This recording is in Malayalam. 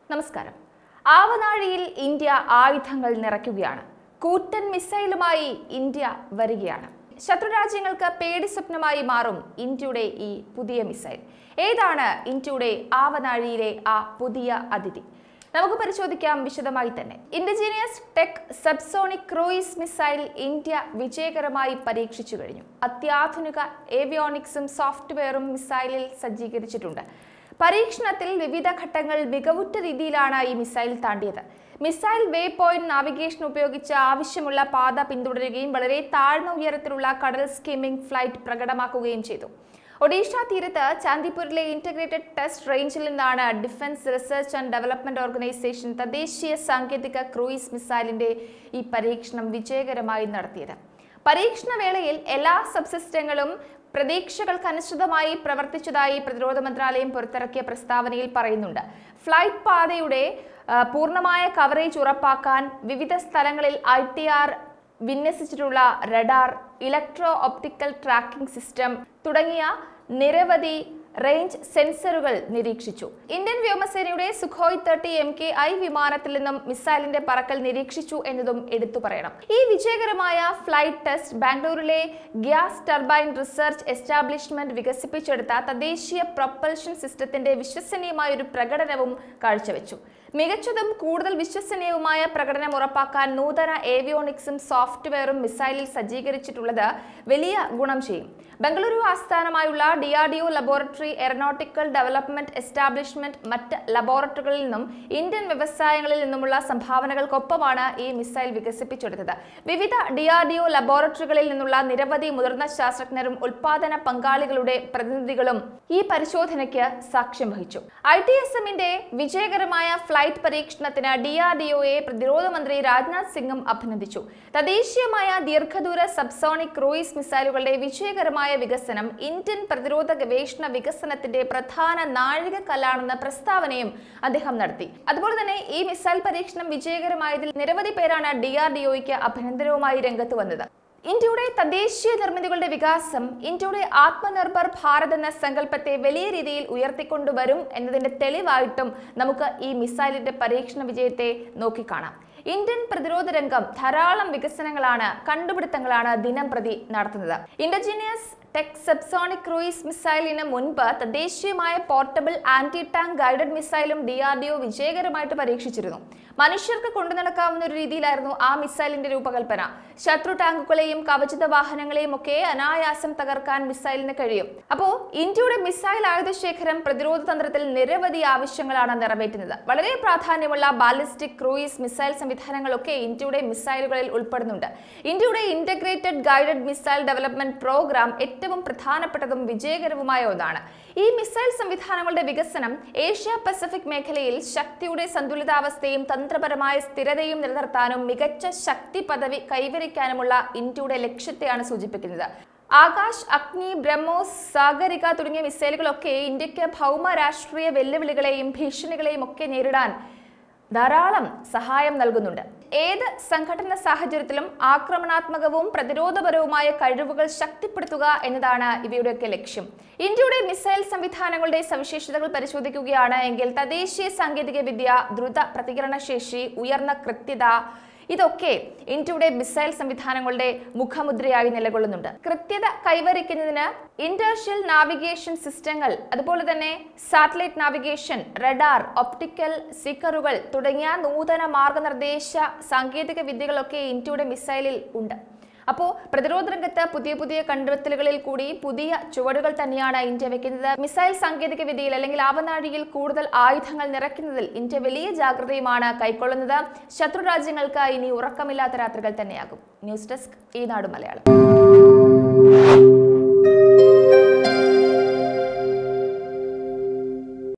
നമസ്കാരം ആവനാഴിയിൽ ഇന്ത്യ ആയുധങ്ങൾ നിറയ്ക്കുകയാണ് കൂറ്റൻ മിസൈലുമായി ഇന്ത്യ വരികയാണ് ശത്രുരാജ്യങ്ങൾക്ക് പേടി സ്വപ്നമായി മാറും ഇന്ത്യയുടെ ഈ പുതിയ മിസൈൽ ഏതാണ് ഇന്ത്യയുടെ ആവനാഴിയിലെ ആ പുതിയ അതിഥി നമുക്ക് പരിശോധിക്കാം വിശദമായി തന്നെ indigenous tech subsonic cruise missile India വിജയകരമായി പരീക്ഷിച്ചു കഴിഞ്ഞു അത്യാധുനിക ഏവിയോണിക്സും സോഫ്റ്റ്വെയറും മിസൈലിൽ സജ്ജീകരിച്ചിട്ടുണ്ട് പരീക്ഷണത്തിൽ വിവിധ ഘട്ടങ്ങൾ മികവുറ്റ രീതിയിലാണ് ഈ മിസൈൽ താണ്ടിയത് മിസൈൽ വേ പോയിന്റ് നാവിഗേഷൻ ഉപയോഗിച്ച് ആവശ്യമുള്ള പാത പിന്തുടരുകയും വളരെ താഴ്ന്ന ഉയരത്തിലുള്ള കടൽ സ്കിമ്മിംഗ് ഫ്ലൈറ്റ് പ്രകടമാക്കുകയും ചെയ്തു ഒഡീഷ തീരത്ത് ചാന്ദിപൂരിലെ ഇന്റഗ്രേറ്റഡ് ടെസ്റ്റ് റേഞ്ചിൽ നിന്നാണ് defence research and development organisation തദ്ദേശീയ സാങ്കേതിക ക്രൂയിസ് മിസൈലിന്റെ ഈ പരീക്ഷണം വിജയകരമായി നടത്തിയത് പരീക്ഷണ വേളയിൽ എല്ലാ സബ്സിസ്റ്റങ്ങളും പ്രതീക്ഷകൾക്കനുസൃതമായി പ്രവർത്തിച്ചതായി പ്രതിരോധ മന്ത്രാലയം പുറത്തിറക്കിയ പ്രസ്താവനയിൽ പറയുന്നുണ്ട് ഫ്ലൈറ്റ് പാതയുടെ ആ, പൂർണ്ണമായ കവറേജ് ഉറപ്പാക്കാൻ വിവിധ സ്ഥലങ്ങളിൽ ഐ ടി ആർ വിന്യസിച്ചിട്ടുള്ള radar electro optical tracking system തുടങ്ങിയ നിരവധി റേഞ്ച് സെൻസറുകൾ നിരീക്ഷിച്ചു ഇന്ത്യൻ വ്യോമസേനയുടെ Sukhoi thirty M K I വിമാനത്തിൽ നിന്നും മിസൈലിന്റെ പറക്കൽ നിരീക്ഷിച്ചു എന്നതും എടുത്തു പറയണം ഈ വിജയകരമായ ഫ്ലൈറ്റ് ടെസ്റ്റ് ബാംഗ്ലൂരിലെ ഗ്യാസ് ടർബൈൻ റിസർച്ച് എസ്റ്റാബ്ലിഷ്മെന്റ് വികസിപ്പിച്ചെടുത്ത തദ്ദേശീയ പ്രൊപ്പൽഷൻ സിസ്റ്റത്തിന്റെ വിശ്വസനീയമായ ഒരു പ്രകടനവും കാഴ്ചവെച്ചു മികച്ചതും കൂടുതൽ വിശ്വസനീയവുമായ പ്രകടനം ഉറപ്പാക്കാൻ നൂതന ഏവിയോണിക്സും സോഫ്റ്റ്വെയറും മിസൈലിൽ സജ്ജീകരിച്ചിട്ടുള്ളത് വലിയ ഗുണം ചെയ്യും ബംഗളൂരു ആസ്ഥാനമായുള്ള D R D O laboratory aeronautical development establishment മറ്റ് ലബോറട്ടറികളിൽ നിന്നും ഇന്ത്യൻ വ്യവസായങ്ങളിൽ നിന്നുമുള്ള സംഭാവനകൾക്കൊപ്പമാണ് ഈ മിസൈൽ വികസിപ്പിച്ചെടുത്തത് വിവിധ ഡി ആർ ഡി ഒ ലബോറട്ടറികളിൽ നിന്നുള്ള നിരവധി മുതിർന്ന ശാസ്ത്രജ്ഞരും ഉൽപാദന പങ്കാളികളുടെ പ്രതിനിധികളും ഈ പരിശോധനയ്ക്ക് സാക്ഷ്യം വഹിച്ചു ഐ ടി എസ് എമ്മിന്റെ വിജയകരമായ ഫ്ലൈറ്റ് പരീക്ഷണത്തിന് ഡി ആർ ഡി ഒയെ പ്രതിരോധ മന്ത്രി രാജ്നാഥ് സിംഗും അഭിനന്ദിച്ചു തദ്ദേശീയമായ ദീർഘദൂര സബ്സോണിക് ക്രൂയിസ് മിസൈലുകളുടെ വിജയകരമായ വികസനം ഇന്ത്യൻ പ്രതിരോധ ഗവേഷണ വികസനത്തിന്റെ പ്രധാന നാഴികക്കല്ലാണെന്ന പ്രസ്താവനയും അദ്ദേഹം നടത്തി അതുപോലെ തന്നെ ഈ മിസൈൽ പരീക്ഷണം വിജയകരമായതിൽ നിരവധി പേരാണ് ഡി ആർ ഡി ഒയ്ക്ക് അഭിനന്ദനവുമായി രംഗത്ത് വന്നത് ഇന്ത്യയുടെ തദ്ദേശീയ നിർമ്മിതികളുടെ വികാസം ഇന്ത്യയുടെ ആത്മനിർഭർ ഭാരത് എന്ന സങ്കല്പത്തെ വലിയ രീതിയിൽ ഉയർത്തിക്കൊണ്ടുവരും എന്നതിന്റെ തെളിവായിട്ടും നമുക്ക് ഈ മിസൈലിന്റെ പരീക്ഷണ വിജയത്തെ നോക്കിക്കാണാം ഇന്ത്യൻ പ്രതിരോധ രംഗം ധാരാളം വികസനങ്ങളാണ് കണ്ടുപിടുത്തങ്ങളാണ് ദിനം പ്രതി നടത്തുന്നത് ഇൻഡജീനിയസ് ടെക് സബ്സോണിക് ക്രൂയിസ് മിസൈലിന് മുൻപ് തദ്ദേശീയമായ പോർട്ടബിൾ ആന്റി ടാങ്ക് ഗൈഡഡ് മിസൈലും ഡി ആർ ഡി ഒ വിജയകരമായിട്ട് പരീക്ഷിച്ചിരുന്നു മനുഷ്യർക്ക് കൊണ്ടു നടക്കാവുന്ന ഒരു രീതിയിലായിരുന്നു ആ മിസൈലിന്റെ രൂപകൽപ്പന ശത്രു ടാങ്കുകളെയും കവചിത വാഹനങ്ങളെയും ഒക്കെ അനായാസം തകർക്കാൻ മിസൈലിന് കഴിയും അപ്പോ ഇന്ത്യയുടെ മിസൈൽ ആയുധശേഖരം പ്രതിരോധ തന്ത്രത്തിൽ നിരവധി ആവശ്യങ്ങളാണ് നിറവേറ്റുന്നത് വളരെ പ്രാധാന്യമുള്ള ബാലിസ്റ്റിക് ക്രൂയിസ് മിസൈൽ സംവിധാനങ്ങളൊക്കെ ഇന്ത്യയുടെ മിസൈലുകളിൽ ഉൾപ്പെടുന്നുണ്ട് ഇന്ത്യയുടെ integrated guided missile development programme ഏറ്റവും പ്രധാനപ്പെട്ടതും വിജയകരവുമായ ഒന്നാണ് ഈ മിസൈൽ സംവിധാനങ്ങളുടെ വികസനം ഏഷ്യ പസഫിക് മേഖലയിൽ ശക്തിയുടെ സന്തുലിതാവസ്ഥയും തന്ത്രപരമായ സ്ഥിരതയും നിലനിർത്താനും മികച്ച ശക്തി പദവി കൈവരിക്കാനുമുള്ള ഇന്ത്യയുടെ ലക്ഷ്യത്തെയാണ് സൂചിപ്പിക്കുന്നത് ആകാശ് അഗ്നി ബ്രഹ്മോസ് സാഗരിക തുടങ്ങിയ മിസൈലുകളൊക്കെ ഇന്ത്യക്ക് ഭൗമ രാഷ്ട്രീയ വെല്ലുവിളികളെയും ഭീഷണികളെയും ഒക്കെ നേരിടാൻ ധാരാളം സഹായം നൽകുന്നുണ്ട് ഏത് സംഘടന സാഹചര്യത്തിലും ആക്രമണാത്മകവും പ്രതിരോധപരവുമായ കഴിവുകൾ ശക്തിപ്പെടുത്തുക എന്നതാണ് ഇവയുടെയൊക്കെ ലക്ഷ്യം ഇന്ത്യയുടെ മിസൈൽ സംവിധാനങ്ങളുടെ സവിശേഷതകൾ പരിശോധിക്കുകയാണ് എങ്കിൽ തദ്ദേശീയ സാങ്കേതിക വിദ്യ ദ്രുത പ്രതികരണശേഷി ഉയർന്ന കൃത്യത ഇതൊക്കെ ഇന്ത്യയുടെ മിസൈൽ സംവിധാനങ്ങളുടെ മുഖമുദ്രയായി നിലകൊള്ളുന്നുണ്ട് കൃത്യത കൈവരിക്കുന്നതിന് ഇന്റർഷ്യൽ നാവിഗേഷൻ സിസ്റ്റങ്ങൾ അതുപോലെ തന്നെ സാറ്റലൈറ്റ് നാവിഗേഷൻ റഡാർ ഒപ്റ്റിക്കൽ സ്റ്റിക്കറുകൾ തുടങ്ങിയ നൂതന മാർഗനിർദ്ദേശ സാങ്കേതിക വിദ്യകളൊക്കെ ഇന്ത്യയുടെ മിസൈലിൽ ഉണ്ട് അപ്പോൾ പ്രതിരോധ രംഗത്ത് പുതിയ പുതിയ കണ്ടെത്തലുകളിൽ കൂടി പുതിയ ചുവടുകൾ തന്നെയാണ് ഇന്ത്യ വെക്കുന്നത് മിസൈൽ സാങ്കേതിക വിദ്യയിൽ അല്ലെങ്കിൽ ആവനാഴിയിൽ കൂടുതൽ ആയുധങ്ങൾ നിറയ്ക്കുന്നതിൽ ഇന്ത്യ വലിയ ജാഗ്രതയുമാണ് കൈക്കൊള്ളുന്നത് ശത്രു രാജ്യങ്ങൾക്ക് ഇനി ഉറക്കമില്ലാത്ത രാത്രികൾ തന്നെയാകും ന്യൂസ് ഡെസ്ക് ഈ നാട് മലയാളം